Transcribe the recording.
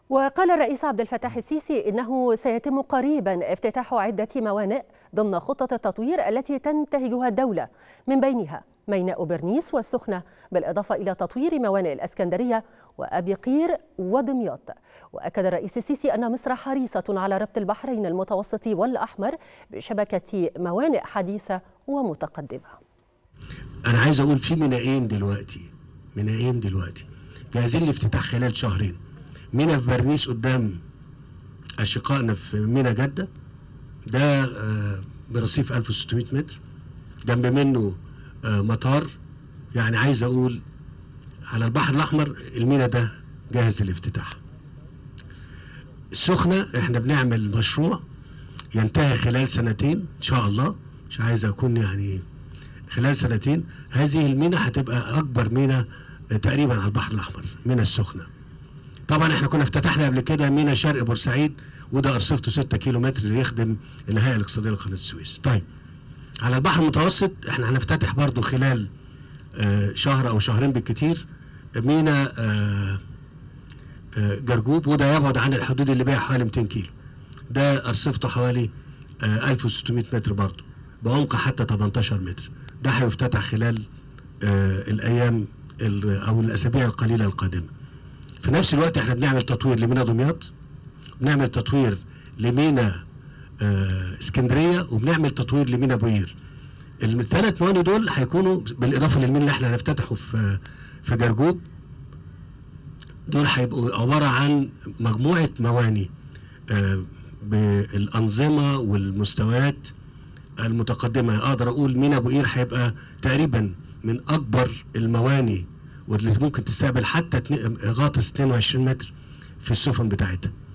وقال الرئيس عبد الفتاح السيسي انه سيتم قريبا افتتاح عده موانئ ضمن خطه التطوير التي تنتهجها الدوله من بينها ميناء برنيس والسخنه بالاضافه الى تطوير موانئ الاسكندريه وابي قير ودمياط واكد الرئيس السيسي ان مصر حريصه على ربط البحرين المتوسط والاحمر بشبكه موانئ حديثه ومتقدمه انا عايز اقول في مينائين دلوقتي مينائين دلوقتي جاهزين لافتتاح خلال شهرين مينا في برنيس قدام اشقائنا في مينا جده ده آه، برصيف 1600 متر جنب منه آه، مطار يعني عايز اقول على البحر الاحمر المينا ده جاهز للافتتاح السخنه احنا بنعمل مشروع ينتهي خلال سنتين ان شاء الله مش عايز اكون يعني خلال سنتين هذه المينا هتبقى اكبر مينا تقريبا على البحر الاحمر مينا السخنه طبعا احنا كنا افتتحنا قبل كده مينا شرق بورسعيد وده ارصفته 6 كيلو متر يخدم الهيئه الاقتصاديه لقناه السويس طيب على البحر المتوسط احنا هنفتتح برضو خلال آه، شهر او شهرين بالكتير مينا آه، آه، جرجوب وده يبعد عن الحدود اللي بيها حوالي 200 كيلو ده ارصفته حوالي آه، 1600 متر برضو بعمق حتى 18 متر ده هيفتتح خلال آه، الايام ال- او الاسابيع القليله القادمه في نفس الوقت احنا بنعمل تطوير لمينا دمياط بنعمل تطوير لمينا آه، اسكندريه وبنعمل تطوير لمينا بوير الثلاث موانئ دول هيكونوا بالاضافه للمين اللي احنا هنفتتحه في في جرجوب دول هيبقوا عباره عن مجموعه مواني آه، بالانظمه والمستويات المتقدمه اقدر اقول مينا ابو قير هيبقى تقريبا من اكبر المواني واللي ممكن تستقبل حتى اتنين- غاطس 22 متر في السفن بتاعتها